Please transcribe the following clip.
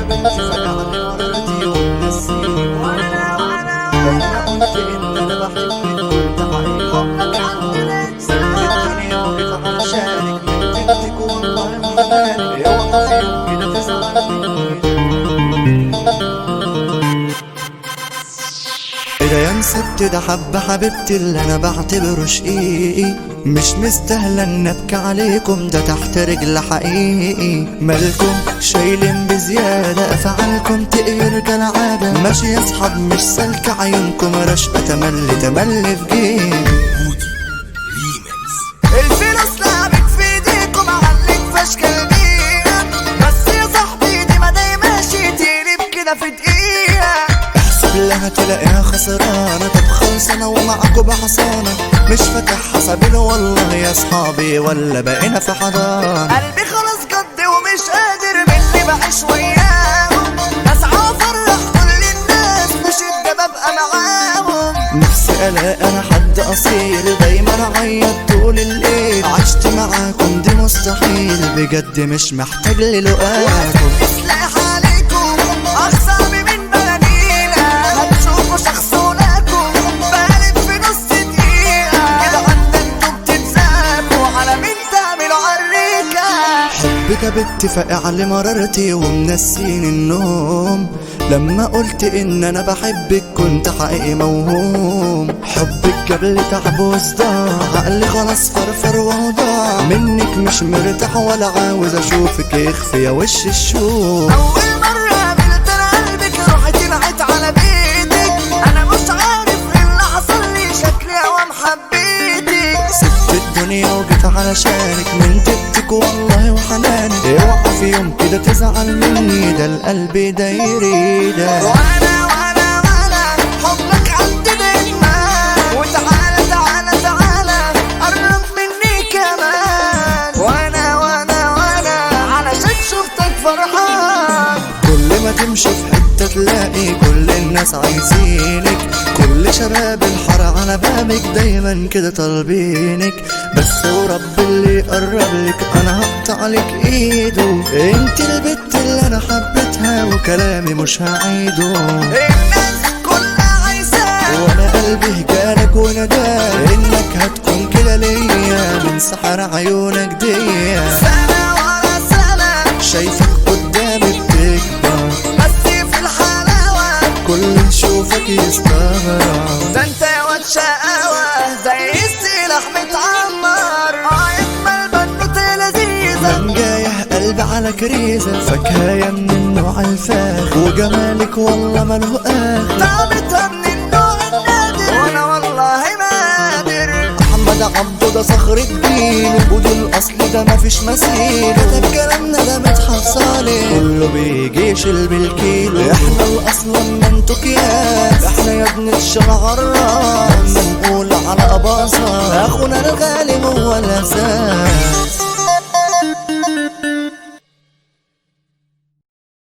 بنتي فجأة مرتي ونسيت وانا وانا وانا قلت ان انا بحبك كنت حقيقي حبك عندي لسه الدنيا وقف علشانك من بنتك والله ما بالك اوعى في يوم كده تزعل مني إذا يا نسبت ده حب حبيبتي اللي أنا بعتبره شقيقي مش مستاهلة إن أبكي عليكم ده تحت رجل حقيقي مالكم شايلين بزيادة أفعالكم تقير كالعادة ماشي يا أصحاب مش سالكة عيونكم رشقة تملي تملي في جيب الفلوس لعبت في ايديكم عليك فشكل بيها بس يا صاحبي دي ما دايماش تقلب كده في دقيقة احسب لها تلاقيها خسرانة طب خلص أنا ومعاكوا بحصانة مش فاتح حسابي والله يا أصحابي ولا بقينا في حضانة قلبي خلاص جد ومش قادر مني بعيش وياهم اسعى افرح كل الناس بشدة ببقى معاهم نفسي الاقي انا حد اصيل دايما اعيط طول الليل عشت معاكم دي مستحيل بجد مش محتاج للقاكم سلاح عليكم اخصامي من بلانينا هتشوفوا شخص هناكم بقلب في نص دقيقة كده عندنا انتوا بتتزاقوا على مين تعملوا عريكة حبك يا بنت فاقع لمرارتي ومنسيني النوم لما قلت ان انا بحبك كنت حقيقي موهوم حبك قبل تعب وصداع عقلي خلاص فرفر وضاع منك مش مرتاح ولا عاوز اشوفك يخفي يا وش الشوق اول مرة قابلت انا قلبك رحت نعيت على بيتك انا مش عارف ايه اللي حصل لي شكلي اوام حبيتك سبت الدنيا وجيت علشانك من طيبتك والله وحنانك اوعى في يوم كده تزعل مني ده القلب داير ده وانا وانا وانا حبك عندي دايما وتعالى تعالى تعالى قرب مني كمان وانا وانا وانا علشان شفتك فرحان كل ما تمشي في حتة تلاقي كل الناس عايزينك كل شباب الحارة على بابك دايما كده طالبينك بس ورب اللي يقرب لك انا هقطع لك ايده انت البت اللي انا حبيتها وكلامي مش هعيده الناس كلها عايزاك وانا قلبي جالك ونداك انك هتكون كده ليا من سحر عيونك دي سنة ورا سنة شايفك قدامي بتكبر بس في الحلاوة كل يشوفك يستغرب ده انت يا واد شقاوة زي السلاح متعمر اه يكمل بنوتة لذيذة من جايه قلبي على كريزة فكاية من النوع الفاخر وجمالك والله ماله آخر طعمتها من النوع النادر وانا والله ما قادر أحمد عبده ده صخر الدين وجود الأصل ده مفيش مثيل كتب كلامنا ده مدحت صالح كله بيجي يشيل بالكيلو احنا الأصل لما انتوا كياس احنا يا ابن الشمع الراس لما نقول على أباصة أخونا الغالي هو الأساس